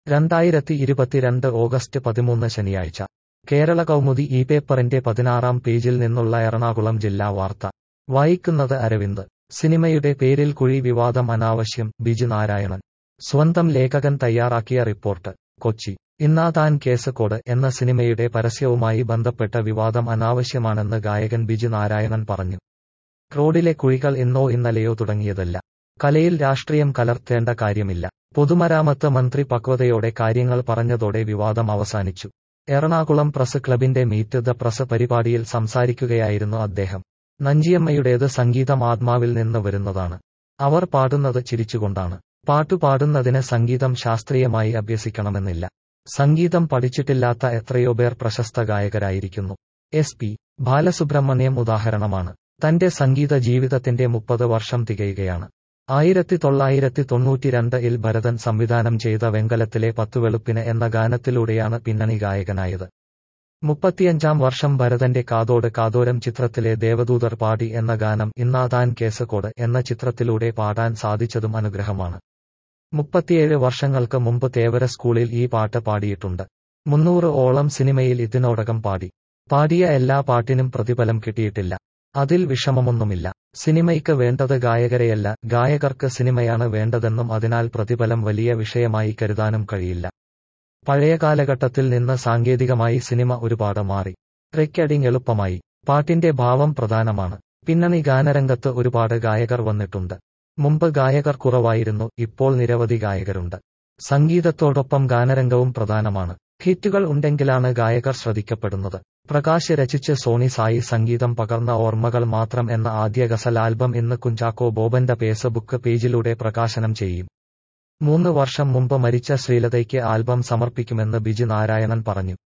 രണ്ടായിരത്തി ഇരുപത്തിരണ്ട് ഓഗസ്റ്റ് പതിമൂന്ന് ശനിയാഴ്ച കേരള കൗമുദി ഈ പേപ്പറിന്റെ പതിനാറാം പേജിൽ നിന്നുള്ള എറണാകുളം ജില്ലാ വാർത്ത വായിക്കുന്നത് അരവിന്ദ് സിനിമയുടെ പേരിൽ കുഴി വിവാദം അനാവശ്യം ബിജു നാരായണൻ സ്വന്തം ലേഖകൻ തയ്യാറാക്കിയ റിപ്പോർട്ട് കൊച്ചി ഇന്നാതാൻ കേസ് കോഡ് എന്ന സിനിമയുടെ പരസ്യവുമായി ബന്ധപ്പെട്ട വിവാദം അനാവശ്യമാണെന്ന് ഗായകൻ ബിജു നാരായണൻ പറഞ്ഞു റോഡിലെ കുഴികൾ ഇന്നോ ഇന്നലെയോ തുടങ്ങിയതല്ല കലയിൽ രാഷ്ട്രീയം കലർത്തേണ്ട കാര്യമില്ല പൊതുമരാമത്ത് മന്ത്രി പക്വതയോടെ കാര്യങ്ങൾ പറഞ്ഞതോടെ വിവാദം അവസാനിച്ചു എറണാകുളം പ്രസ് ക്ലബിന്റെ മീറ്റ് ദ പ്രസ് പരിപാടിയിൽ സംസാരിക്കുകയായിരുന്നു അദ്ദേഹം നഞ്ചിയമ്മയുടേത് സംഗീതം ആത്മാവിൽ നിന്ന് വരുന്നതാണ് അവർ പാടുന്നത് ചിരിച്ചുകൊണ്ടാണ് പാട്ടു പാടുന്നതിന് സംഗീതം ശാസ്ത്രീയമായി അഭ്യസിക്കണമെന്നില്ല സംഗീതം പഠിച്ചിട്ടില്ലാത്ത എത്രയോ പേർ പ്രശസ്ത ഗായകരായിരിക്കുന്നു എസ് പി ബാലസുബ്രഹ്മണ്യം ഉദാഹരണമാണ് തന്റെ സംഗീത ജീവിതത്തിന്റെ മുപ്പത് വർഷം തികയുകയാണ് ആയിരത്തി തൊള്ളായിരത്തി തൊണ്ണൂറ്റിരണ്ട് ഇൽ ഭരതൻ സംവിധാനം ചെയ്ത വെങ്കലത്തിലെ പത്തുവെളുപ്പിന് എന്ന ഗാനത്തിലൂടെയാണ് പിന്നണി ഗായകനായത് മുപ്പത്തിയഞ്ചാം വർഷം ഭരതന്റെ കാതോട് കാതോരം ചിത്രത്തിലെ ദേവദൂതർ പാടി എന്ന ഗാനം ഇന്നാതാൻ കേസക്കോട് എന്ന ചിത്രത്തിലൂടെ പാടാൻ സാധിച്ചതും അനുഗ്രഹമാണ് മുപ്പത്തിയേഴ് വർഷങ്ങൾക്ക് മുമ്പ് തേവര സ്കൂളിൽ ഈ പാട്ട് പാടിയിട്ടുണ്ട് മുന്നൂറ് ഓളം സിനിമയിൽ ഇതിനോടകം പാടി പാടിയ എല്ലാ പാട്ടിനും പ്രതിഫലം കിട്ടിയിട്ടില്ല അതിൽ വിഷമമൊന്നുമില്ല സിനിമയ്ക്ക് വേണ്ടത് ഗായകരെയല്ല ഗായകർക്ക് സിനിമയാണ് വേണ്ടതെന്നും അതിനാൽ പ്രതിഫലം വലിയ വിഷയമായി കരുതാനും കഴിയില്ല പഴയ കാലഘട്ടത്തിൽ നിന്ന് സാങ്കേതികമായി സിനിമ ഒരുപാട് മാറി റെക്കോർഡിംഗ് എളുപ്പമായി പാട്ടിന്റെ ഭാവം പ്രധാനമാണ് പിന്നണി ഗാനരംഗത്ത് ഒരുപാട് ഗായകർ വന്നിട്ടുണ്ട് മുമ്പ് ഗായകർ കുറവായിരുന്നു ഇപ്പോൾ നിരവധി ഗായകരുണ്ട് സംഗീതത്തോടൊപ്പം ഗാനരംഗവും പ്രധാനമാണ് ഹിറ്റുകൾ ഉണ്ടെങ്കിലാണ് ഗായകർ ശ്രദ്ധിക്കപ്പെടുന്നത് പ്രകാശ് രചിച്ച് സോണി സായി സംഗീതം പകർന്ന ഓർമ്മകൾ മാത്രം എന്ന ആദ്യ ഗസൽ ആൽബം ഇന്ന് കുഞ്ചാക്കോ ബോബന്റെ ഫേസ്ബുക്ക് പേജിലൂടെ പ്രകാശനം ചെയ്യും മൂന്ന് വർഷം മുമ്പ് മരിച്ച ശ്രീലതയ്ക്ക് ആൽബം സമർപ്പിക്കുമെന്ന് ബിജു നാരായണൻ പറഞ്ഞു